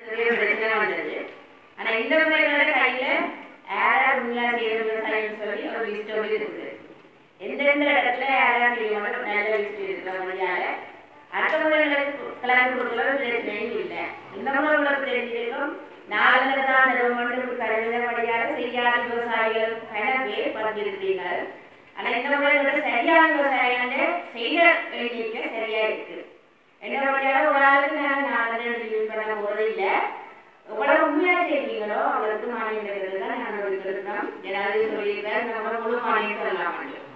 பிரச்சனை வந்தது ஆனா இந்த முறைகளோட கையில யாரா உண்மையா செய்யற விவசாயம் சொல்லி ஒரு லிஸ்டோடு இருக்குது எந்தெந்த இடத்துல யாரா செய்யணும் நல்ல லிஸ்ட் இருக்கிற வழியால அடுத்த முறைகளுக்கு கிளம்பி கொடுக்கறது பிரச்சனையும் இல்லை இந்த முறை உங்களுக்கு தெரிஞ்சிருக்கும் நாலு தான் நிறுவனம் கருத வழியால செய்யாத விவசாயிகள் பல பேர் பங்கிருக்கிறீர்கள் ஆனா இந்த முறைகளோட சரியான விவசாயம் செய்ய வேண்டிய சரியா இருக்கு என்ன வழியால ஒரு ஆளுக்கு நான் நாலு ரிவ்யூ பண்ண போறது இல்லை எவ்வளவு உண்மையா செய்வீங்களோ அவருக்கு மானியம் தருகிறது தான் நான் இருக்கிறோம் ஏதாவது சொல்லியிருக்காரு நம்ம முழு மானியம் சொல்லலாம்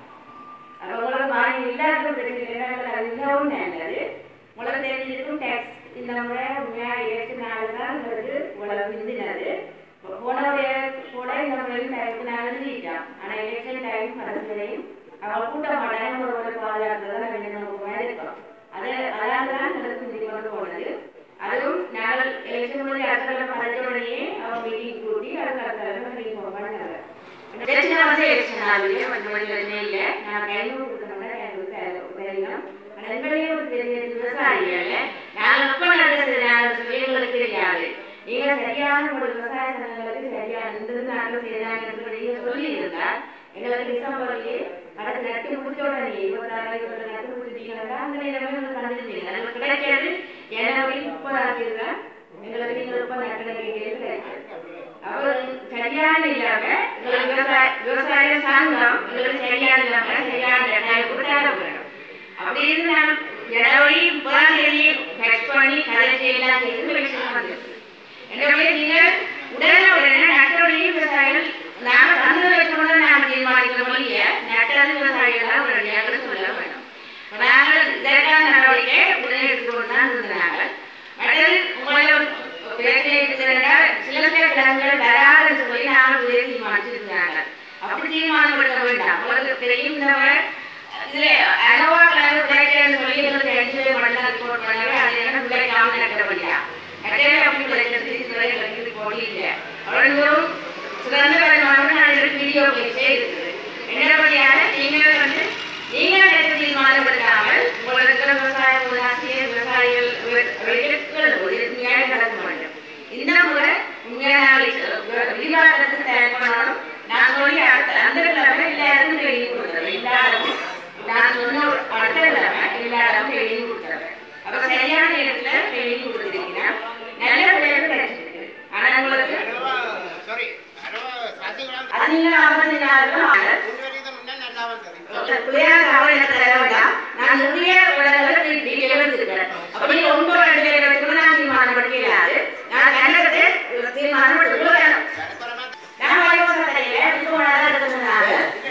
அப்ப உங்களுக்கு மானியம் இல்லாத பிரச்சனை அது மிகவும் நல்லது உங்களுக்கு தெரிஞ்சிருக்கும் டேக்ஸ் இந்த முறை உண்மையா ஏற்று நாள் தான் உங்களுக்கு இவ்வளவு மிந்தினது போன முறை கூட இந்த முறையும் டேக்ஸ் நான் எழுதிட்டோம் ஆனா எலெக்ஷன் டைம் அரசுகளையும் அவங்க கூட்ட மாட்டாங்க ஒரு ஒரு பாதுகாப்பு தான் ரெண்டு நோக்கமாக இருக்கும் அது அதாவது தான் எங்களுக்கு மிந்தி கொண்டு போனது அதுவும் நாங்கள் எலெக்ஷன் முடிஞ்ச அரசுகளை பறிச்சோடனே அவங்க மீட்டிங் கூட்டி அதுக்கு அடுத்த மீட்டிங் போவாங்க பிரச்சனை வந்து எலெக்ஷன் ஆகுது கொஞ்சம் மணி வரவே இல்லை நான் கையில் கொடுக்கணும்னா எங்களுக்கு வேணும் நண்பர்களே ஒரு பெரிய விவசாயிகள் நாங்கள் எப்போ நடந்தது நாங்கள் சொல்லி எங்களுக்கு தெரியாது நீங்க சரியான ஒரு விவசாய சங்கங்களுக்கு சரியான இந்த நாங்கள் செய்யறாங்க நீங்க சொல்லி இருந்தா எங்களுக்கு டிசம்பர்லயே அடுத்து நட்டு முடிச்ச உடனே இருபத்தாறு இருபது நட்டு முடிச்சிட்டீங்கன்னா அந்த நேரமே உங்களுக்கு கண்டுருந்தீங்க நமக்கு கிடைக்காது ஜனவரி முப்பதாம் தேதி தான் எங்களுக்கு நீங்க ரொம்ப நட்டு கிடைக்கிறது அப்போ சரியான இல்லாம எங்களுக்கு விவசாய விவசாய சாங்கம் எங்களுக்கு சரியான இல்லாம சரியான டைம் கொடுத்தாங்க வேணும் அப்படி இருந்து நான் ஜனவரி முப்பதாம் தேதி டெக்ஸ்ட் பண்ணி கதை எல்லாம் செய்து விஷயம் வந்திருக்கு எனவே நீங்கள் உடனே உடனே நட்டோடைய விவசாயிகள் நாங்கள் வந்து வைக்கணும் நாம் தீர்மானிக்கிற மொழிய நட்டது விவசாயிகள் தான் உடனடியாக சொல்ல வேண்டும் நாங்கள் இதற்கான நடவடிக்கை உடனே எடுத்துக்கொண்டு தான் இருந்தாங்க மற்றது உங்களை பிரச்சனை இருக்கிறதால் சில சில கிழங்குகள் வராதுன்னு சொல்லி நாங்கள் உதவி தீர்மானிச்சிருக்கிறாங்க அப்படி தீர்மானப்படுத்த வேண்டாம் உங்களுக்கு தெரியும் இந்த இதுல அனோவா கிழங்கு விளைச்சல்னு சொல்லி எங்களுக்கு அஞ்சு மடங்கு ரிப்போர்ட் பண்ணவே அது என்ன விளைக்காம நட்டபடியா நட்டவே அப்படி விளைச்சல் இதுவரை எங்களுக்கு போட்டி இல்லை அவ்வளவு சிறந்த வருமானம் நான் வீடியோ பேசே இருக்குது என்னபடியாக நீங்கள் வந்து நீங்கள் எடுத்து தீர்மானப்படுத்தாமல் உங்களுக்கு இருக்கிற விவசாய ஆசிரியர் விவசாயிகள் வெளியிடுகள் உண்மையாக நடக்க வேண்டும் இந்த முறை உண்மையான விரிவாக்கத்துக்கு தயார் பண்ணணும் நான் சொல்லி அடுத்த அந்த கிழமை எல்லாருக்கும் ட்ரைனிங் கொடுத்துறேன் எல்லாரும் நான் சொன்ன அடுத்த கிழமை எல்லாரும் ட்ரைனிங் கொடுத்துறேன் அப்ப சரியான நேரத்துல ட்ரைனிங் கொடுத்துருக்கீங்கன்னா நல்ல விளைவு கிடைச்சிருக்கு ஆனா உங்களுக்கு சாரி சாத்தியங்களாம் அது நீங்க ஐம்பத்தி நாலு முன்வரிதம் முன்னே நல்லா வந்தது பிள்ளையார் கவலை தர வேண்டாம் நான் நிறைய விடங்களை டீட்டெயில் வச்சிருக்கிறேன் அப்படி ஒன்பது ரெண்டு பேர் வச்சுக்கணும் நான் தீர்மானப்படுத்த இயலாது நான் கண்டத்தை தீர்மானப்படுத்த வேணும் தரப்பரமா நான் வயோசன தரையில இது போனாதான் எடுக்கணும்னாங்க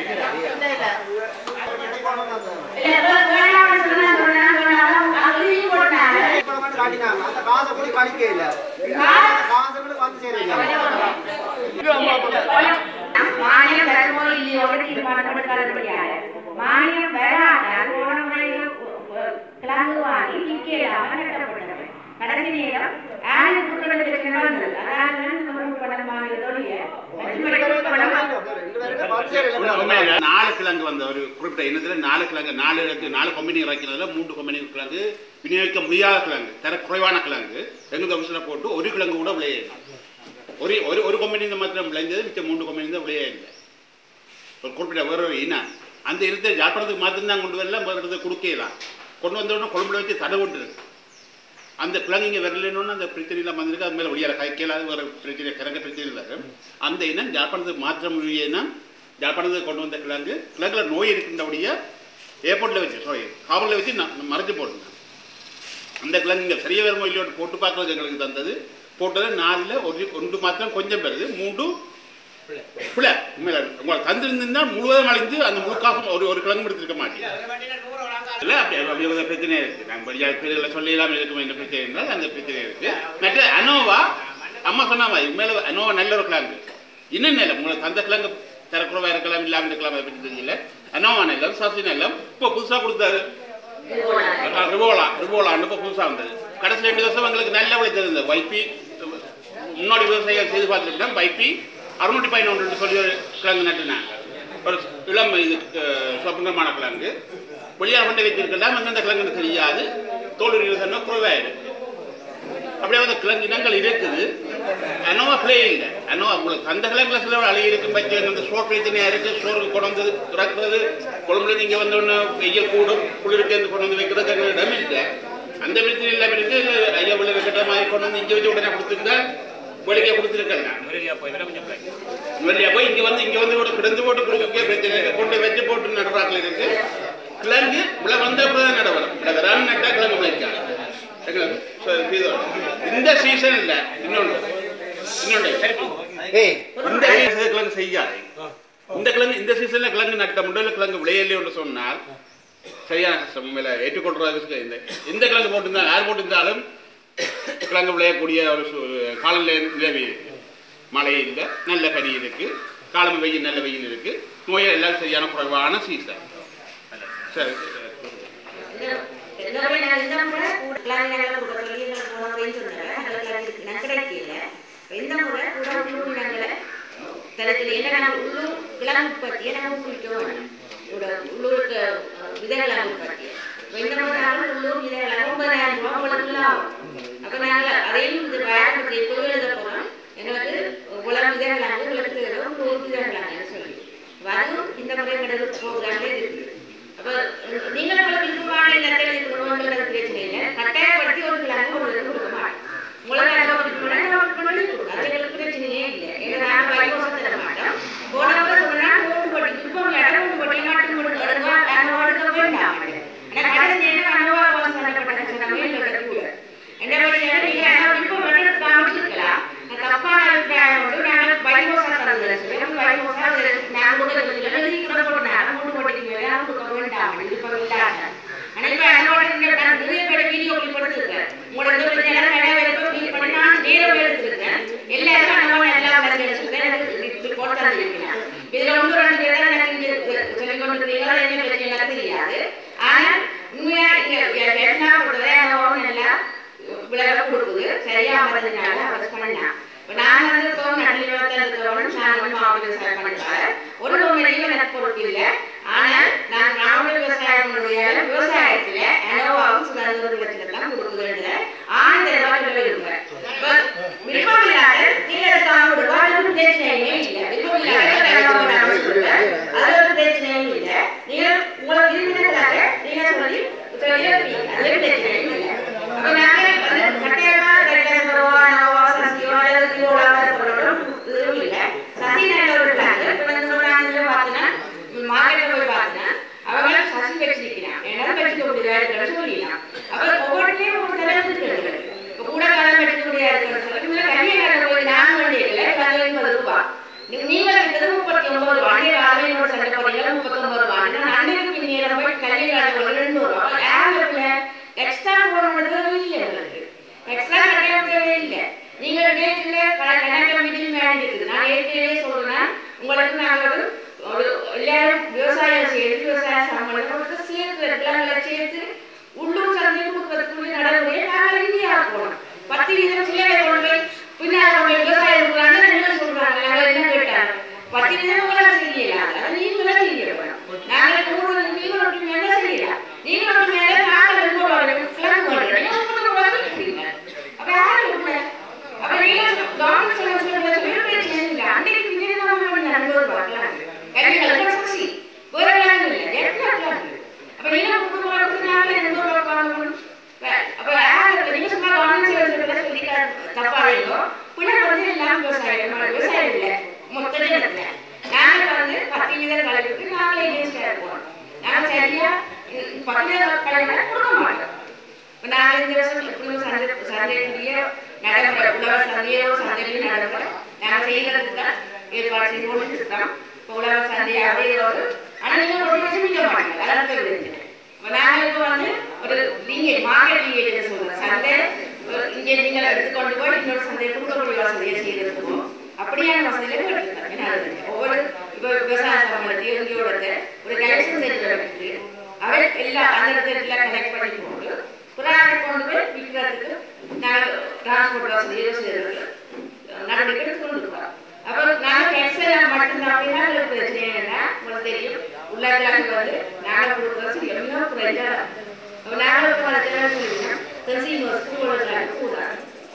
இல்ல வேணாம்னு சொன்னா சொன்னா வேணாம் அவங்க லீவ் போட்டாங்க காட்டினாங்க அந்த காசை கூட கழிக்க இல்ல காசை கூட வந்து சேருங்க மானியம் வருமோ இல்லையோ தீர்மானப்படுத்தாதபடியாக மானியம் வராத போன முறையில் கிழங்கு வாங்கி விற்கலாம நட்டப்பட்டது கடைசி நேரம் ஆணி குற்றங்கள் பிரச்சனை வந்தது அதாவது நம்ம படம் வாங்கியதோடைய உண்மையில நாலு கிழங்கு வந்த ஒரு குறிப்பிட்ட இனத்துல நாலு கிழங்கு நாலு இடத்து நாலு கம்பெனி இறக்கிறதுல மூன்று கம்பெனி கிழங்கு விநியோகிக்க முடியாத கிழங்கு தர குறைவான கிழங்கு எங்க கமிஷனில் போட்டு ஒரு கிழங்கு கூட விளையாது ஒரு ஒரு ஒரு கம்பெனி இந்த மாத்திரம் விளைஞ்சது மிச்சம் மூன்று கம்பெனி தான் விளையே இல்லை ஒரு குறிப்பிட்ட வேற ஒரு இனம் அந்த இடத்தை ஜாப்பனத்துக்கு மாத்திரம் கொண்டு வரல வேறு இடத்துக்கு கொடுக்கலாம் கொண்டு வந்த உடனே குழம்புல வச்சு தடை விட்டு இருக்கு அந்த கிழங்கு இங்கே வரலன்னு அந்த பிரச்சனையில் வந்திருக்கு அது மேலே ஒளியால கைக்கல அது ஒரு பிரச்சனை கிழங்கு பிரச்சனை இல்லை அந்த இனம் ஜாப்பனத்துக்கு மாத்திரம் உரிய இனம் ஜாப்பனத்துக்கு கொண்டு வந்த கிழங்கு கிழங்குல நோய் இருக்கின்றபடிய ஏர்போர்ட்டில் வச்சு சாரி காவலில் வச்சு நான் மறைச்சு போட்டுருந்தேன் அந்த கிழங்கு இங்கே சரியா வருமோ இல்லையோ போட்டு பார்க்கறது எங்களுக்கு தந்தது போட்டது நாலில் ஒரு ஒன்று மாத்திரம் கொஞ்சம் பெறுது மூன்று பிள்ளை உண்மையில உங்களை தந்திருந்தா முழுவதும் அழிஞ்சு அந்த முழு காசும் ஒரு ஒரு கிழங்கு எடுத்திருக்க மாட்டேன் இல்லை அப்படி அப்படி ஒரு பிரச்சனை இருக்கு நான் படியா பேர்களை சொல்லலாம் இருக்கும் என்ன பிரச்சனை இருந்தால் அந்த பிரச்சனை இருக்கு மற்ற அனோவா அம்மா சொன்னாமா மேலே அனோவா நல்ல ஒரு கிழங்கு இன்னும் நிலம் உங்களுக்கு அந்த கிழங்கு தரக்குறவா இருக்கலாம் இல்லாமல் இருக்கலாம் அதை பற்றி தெரியல அனோவா நிலம் சசி நிலம் இப்போ புதுசாக கொடுத்தாரு ரிவோலா ரிவோலான்னு இப்போ புதுசாக வந்தது கடைசி ரெண்டு வருஷம் எங்களுக்கு நல்ல விளைச்சல் இருந்தது வைப்பி முன்னாடி விவசாயிகள் செய்து பார்த்துருக்கேன் வைப்பி அறுநூற்றி பதினொன்று சொல்லி ஒரு கிழங்கு நட்டுனாங்க ஒரு இளம் இது சொப்பனமான கிழங்கு வெளியார் கொண்டு வைத்திருக்கலாம் எந்தெந்த கிழங்குன்னு தெரியாது தோல் இருக்கிறது குறைவாக இருக்கு அப்படியே வந்து கிழங்கு இனங்கள் இருக்குது அனோவா பிளே இல்லை அனோவா உங்களுக்கு அந்த கிழங்குல சில அழகி இருக்கும் பற்றி அந்த சோறு பிரச்சனையாக இருக்குது சோறு கொண்டு வந்து இறக்குறது குழம்புல நீங்கள் வந்து ஒன்று வெயில் கூடும் குளிருக்கு கொண்டு வந்து வைக்கிறதுக்கு அங்கே இடம் இல்லை அந்த பிரச்சனை இல்லாமல் இருக்கு ஐயா பிள்ளை வைக்கிற மாதிரி கொண்டு வந்து இங்கே வச்சு உடனே கொடுத்துருந்தா வெளியே கொடுத்துருக்கேன் வெளியே போய் இங்கே வந்து இங்கே வந்து ஒரு கிடந்து போட்டு கொடுக்க பிரச்சனை இருக்கு கொண்டு வச்சு போட்டு நடுறாக்கள் இருக்கு கிழங்கு இவ்வளோ வந்த அப்புறம் நடவலம் இல்லை வராமல் நட்டா கிழங்கு விளைக்காது இந்த சீசன் இல்லை இன்னொன்று இன்னொன்று ஏய் இந்த சீசன் கிழங்கு செய்யாது இந்த கிழங்கு இந்த சீசன்ல கிழங்கு நட்ட முடியல கிழங்கு விளையலே என்று சொன்னால் சரியான கஷ்டம் உண்மையில ஏற்றுக்கொள்றதுக்கு இந்த இந்த கிழங்கு போட்டிருந்தா யார் போட்டிருந்தாலும் கிழங்கு விளையக்கூடிய ஒரு சு- காலநிலை நிலவி இருக்கு மழை இல்லை நல்ல பனி இருக்கு காலம் வெயில் நல்ல வெயில் இருக்கு நோய் எல்லாம் சரியான குறைவான சீசன் சரி எல்லாமே நான் இந்த முறை கூடலாம் நாங்கள் கொடுக்க சொல்லி எங்களுக்கு போன முறைன்னு சொன்னாங்க அதெல்லாம் இருக்கு நான் கிடைக்கல இந்த முறை கூட உள்ளூர் நாங்கள் தளத்தில் என்ன நாங்கள் உள்ளூர் கிழங்கு உற்பத்தியை நாங்கள் ஊக்குவிக்கணும் கூட உள்ளூருக்கு அஹ், விதைகிழங்கு உற்பத்தி இப்ப இந்த முறை நாங்கள் உள்ளூர் விதைகிழங்கு ஒன்பதாயிரம் ரூபாய் உங்களுக்கு ஆகும் அப்போ நாங்கள் அதையும் இது ஆரம்பத்தில் இப்போவே எழுத போகிறோம் எங்களுக்கு உலக விதைகிழங்கு உங்களுக்கு தேவை உள்ளூர் விதைகிழங்குன்னு சொல்லி அதுவும் இந்த முறை எங்களுக்கு ப்ரோக்ராம்ல இருக்குது அப்ப நீங்கள் உங்களுக்கு விருப்பமான இல்லத்தை கொடுக்கணுங்கிறது பிரச்சனை இல்லை கட்டாயப்படுத்தி ஒரு கிழங்கு உங்களுக்கு கொடுக்க மாட்டோம் உங்களுக்கு அந்த ஒரு கிழங்கு நோட் பண்ணி கொடுக்கும் அது எங்களுக்கு பிரச்சனையே இல்லை ஏன்னா நாங்கள் வைகோசம் தர மாட்டோம் போனவங்க சொன்னா மூணு பட்டி விருப்பம் இடம் மூணு பட்டி மட்டும் கொடுக்க எடுங்க அனுபவம் எடுக்க வேண்டாம் ஆனால் கடைசி நேரம் அனுபவம் சந்தப்பட்ட சொன்னாமே இல்லை கூட என்ன பண்ணுறீங்க நீங்க அனுபவம் விருப்பம் மட்டும் காமிச்சிருக்கலாம் தப்பான அபிப்பிராயம் கொண்டு நாங்கள் வைகோசா தந்தது சொல்லி வைகோசா நாங்கள் கொடுக்க எழுதி கூட போட்டாங்க மூணு பட்டிக்கு மேலே கொடுக்க வேண்டாம் விருப்பம் இல்லாத ஆனா இப்ப அதோட இந்த நான் நிறைய பேர் வீடியோ கிளிப் எடுத்திருக்கேன் உங்களோட இந்த பிரச்சனை எல்லாம் நிறைய பேருக்கு ஃபீல் பண்ணி நான் நேரம் எடுத்திருக்கேன் எல்லாருக்கும் அனுபவம் நல்லா விளங்கி வச்சிருக்கேன் எனக்கு இப்படி போட்டு தந்திருக்கேன் இதுல ஒன்று ரெண்டு பேர் தான் எனக்கு இங்க சொல்லிக் கொண்டிருக்கிறீங்களா என்ன பிரச்சனை எனக்கு தெரியாது ஆனால் உண்மையா இங்க என்ன கொடுத்ததே அனுபவம் நல்லா விளைவு கொடுக்குது சரியா வர்றதுனால அவர் பண்ணலாம் இப்ப நான் வந்து இப்போ நல்ல இருபத்தஞ்சு தோணும் நான் வந்து மாவட்ட விவசாயம் பண்ணுறேன் ஒரு கம்பெனியும் எனக்கு பொறுப்பு இல்லை ஆனால் நான் மாவட்ட விவசாயம் பண்ணுடைய விவசாயத்துல அனுபவம் சுதந்திர விதத்துல தான் கொடுக்குதுன்ற ஆனந்தமா விரும்புகிறேன் இப்ப விருப்பம் இல்லாத கீழே எடுக்காம விடுவா அதுக்கு பிரச்சனையுமே இல்லை விருப்பம் இல்லாத அனுபவம் நான் சொல்றேன் அது ஒரு பிரச்சனையும் இல்லை நீங்க உங்களை விரும்பினதாக நீங்க சொல்லி சொல்லி இருப்பீங்க அது பிரச்சனையும் இல்லை அப்ப நாங்க வந்து கட்டாயமா ரெட்டசரோ நவோ சசியோ அல்லது தியோலா சொல்லணும் இதுவும் இல்ல சசி நல்ல ஒரு பிளான் இப்ப வந்து சொன்னாங்க பார்த்தீங்கன்னா மார்க்கெட்ல போய் பார்த்தீங்கன்னா அவங்க சசி வச்சிருக்கிறான் என்னால வச்சுக்க முடியாது இருக்குன்னு சொல்லிடலாம் அப்ப ஒவ்வொன்றையும் ஒரு செலவு இருக்கு இப்ப கூட காலம் வச்சுக்க முடியாது இருக்குன்னு சொல்லி இதுல கல்யாணம் போய் நான் வேண்டியதில்லை கல்யாணம் எண்பது ரூபாய் நீ- நீங்கள் இருக்கிறது முப்பத்தி ஒன்பது ரூபா அன்றைய காலமே என்னோட சண்டை போறீங்க முப்பத்தொன்பது ரூபா நான் அன்றைக்கு பின்னேற போய் கல்யாணம் ஒரு ரெண்டு ரூபா யாரும் எக்ஸ்ட்ரா போடணுன்றது இல்லை எங்களுக்கு எக்ஸ்ட்ரா கட்டாயம் தேவை இல்லை நீங்கள் டேட்டில் கணக்கு மீட்டிங் வேண்டி இருக்குது நான் ஏற்கனவே சொல்றேன் உங்களுக்கு நாங்கள் ஒரு ஒரு எல்லாரும் விவசாயம் செய்து விவசாய சம்பளம் கொடுத்து சேர்த்து ரெகுலர்ல சேர்த்து உள்ளூர் சந்தை கொடுக்கறதுக்குரிய நடைமுறையை நாங்கள் இந்தியா போனோம் பத்து வீதம் சில்லறை கொண்டு போய் பின்னால் அவங்க விவசாயம் இருக்கிறாங்க நீங்கள் சொல்றாங்க நாங்கள் என்ன கேட்டாங்க பத்து வீதம் உங்களால் செய்யலாம் அதாவது நீங்களும் செய்ய வேணும் நாங்கள் நூறு நீங்களும் ஒன்று மேலே செய்யலாம் நீங்களும் ஒன்று மேலே நாங்கள் ரெண்டு வரும் கிளம்பு பண்ணுறோம் உங்களுக்கு வந்து அப்ப யாரும் இல்லை அப்ப நீங்க கவர்மெண்ட் சர்வீஸ் சொல்லி பிரச்சனை இல்லை அன்றைக்கு பின்னாடி நம்ம பண்ண அனுபவம் பார்க்கலாம் கல்வி கல்வி சக்சி வேற எல்லாம் இல்லை என்ன கிளம்பு அப்ப நீங்க முப்பது ரூபாய்க்கு நாங்கள் எண்பது ரூபாய் வாங்கணும் அப்ப யார் நீங்க சும்மா கவர்மெண்ட் சர்வீஸ் சொல்லி தப்பா இல்லையோ பிள்ளை வந்து எல்லாம் விவசாயம் விவசாயம் இல்லை மொத்தமே இல்லை நாங்கள் வந்து பத்து வீதம் கலந்துட்டு நாங்களே வேஸ்டாக இருப்போம் நாங்கள் சரியா பத்து வீதம் கலந்து கொடுக்க மாட்டோம் இப்ப நாங்கள் இந்த வருஷம் எப்படியும் சந்தை சந்தைக்குரிய நடைமுறை உழவர் சந்தையோ சந்தையிலும் நடைமுறை நாங்கள் செய்கிறதுக்கு தான் ஏற்பாடு செய்து கொண்டு இருக்கோம் இப்போ உழவர் சந்தையாகவே ஒரு ஆனால் நீங்கள் ஒரு வருஷம் செய்ய மாட்டீங்க அதான் தெரியுது இப்போ நாங்கள் இப்போ வந்து ஒரு நீங்கள் மார்க்கெட் லீகேஜ் சொல்கிறோம் சந்தை ஒரு இங்கே நீங்கள் எடுத்துக்கொண்டு போய் இன்னொரு சந்தையை கொடுக்கக்கூடிய வசதியை செய்திருக்கோம் அப்படியான வசதிகளை எடுத்துக்கலாம் ஏன்னா அது ஒவ்வொரு இப்போ விவசாய சம்பளத்தையும் இங்கேயோட ஒரு கலெக்ஷன் செஞ்சு எடுத்துட்டு அவர் எல்லா அந்த இடத்துல கலெக்ட் பண்ணி போட்டு புறாவை கொண்டு போய் விற்கிறதுக்கு நாங்கள் டிரான்ஸ்போர்ட் வசதியோ செய்யறதுக்கு நடவடிக்கை எடுத்து கொண்டு இருக்கோம் அப்போ நாங்கள் எக்ஸல் மட்டும்தான் அப்படின்னா எங்களுக்கு பிரச்சனை என்னன்னா உங்களுக்கு தெரியும் உள்ளக்கிழங்கு வந்து நாங்கள் கொடுக்குறது எவ்வளோ குறைஞ்சா அப்போ நாங்கள் இப்போ அதை சொல்லிங்கன்னா தெரிஞ்சு இன்னொரு ஸ்கூல் கிழங்கு கூடாது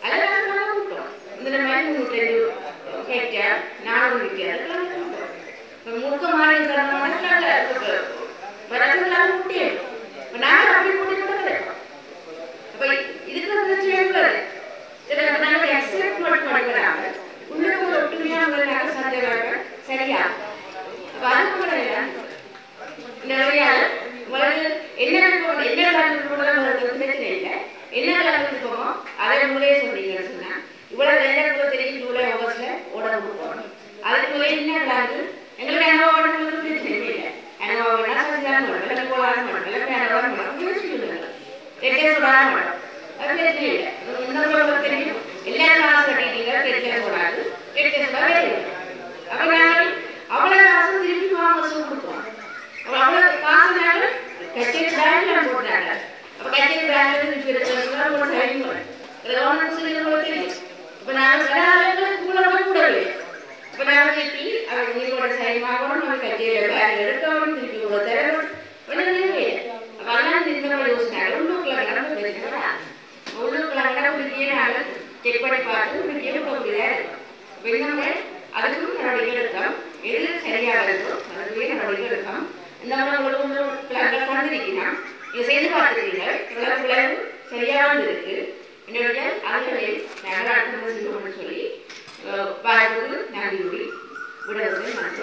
அதெல்லாம் நாங்கள் கூப்பிட்டோம் இந்த மாதிரி நூற்றி ஹெக்டேர் நானூறு ஹெக்டேர் அதெல்லாம் கூப்பிட்டோம் இப்போ முழுக்க மாறி தரமான வரதுலாம் கூட்டி இப்போ நாங்கள் அப்படி கூட்டி கூட கிடைக்கும் அப்போ இதுக்கு பிரச்சனை இல்லை இதில் இப்போ நாங்கள் எக்ஸப்ட் நோட் பண்ணுறாங்க உள்ளுக்கு ஒரு ஒற்றுமையாக அவங்க நாங்கள் சந்தேகம் சரியா அப்போ அது கூட இல்லை நிறைய உங்களுக்கு என்ன விருப்பம், என்ன கலந்து உங்களுக்கு பிரச்சனை இல்லை என்ன கலந்து போமோ அதை உங்களே சொன்னீங்கன்னு சொன்னா இவ்வளவு நேரம் தெரியும் ஜூலை ஆகஸ்ட்ல ஓட கொடுப்போம் அதுக்குள்ளே என்ன கலந்து எங்களுக்கு அனுபவம் உங்களுக்கு பிரச்சனை இல்லை அனுபவம் வேணா செஞ்சாலும் வேணும் இல்லை போகலாம் வேணும் இல்லை அனுபவம் வேணும் யோசிக்கணும் ரெட்டே சொல்லாம வேணும் அது பிரச்சனை இல்லை இன்னொரு தெரியும் எல்லாரும் காசு கட்டிட்டீங்க ரெட்டே சொல்லாது ரெட்டே சொல்லாது அப்ப நாங்கள் அவ்வளவு காசு திருப்பி வாபஸ் கொடுப்போம் அப்ப அவ்வளவு காசுனாலும் கச்சேரி பேங்க்ல போட்டாங்க அப்ப கச்சேரி பேங்க்ல இருந்து இருக்கிறவங்க ஒரு சைன் கவர்மெண்ட் சொல்லிடுறது தெரியும் இப்ப நாங்க சில ஆளுங்களுக்கு கூட கூடவே இப்ப நாங்க திருப்பி அவங்க நீங்களோட சைன் வாங்கணும் நம்ம கச்சேரி பேங்க் எடுக்கணும் திருப்பி கூட தரணும் ஒண்ணுமே இல்லை அப்ப அதெல்லாம் இந்த யோசிச்சாங்க உள்ளூர்ல கிடந்து பேசுகிறா உள்ளூர்ல கிடந்து குடிக்கே நாங்கள் செக் பண்ணி பார்த்து குடிக்கே போகிறதா இப்ப இன்னொன்று அதுக்கும் நடவடிக்கை எடுക്കാം எது சரியாக இருக்கோ அதுக்குரிய நடவடிக்கை எடுക്കാം இந்த மாதிரி ஒரு ஒரு பிளான்கள் தந்திருக்கிறோம் இதை செய்து பார்த்துருக்கீங்க இவ்வளவு பிள்ளைகள் சரியாக வந்திருக்கு என்னுடைய அதுகளை நாங்கள் அடுத்த முறை செய்வோம்னு சொல்லி பார்த்து நன்றி கூறி விடுவதை நான்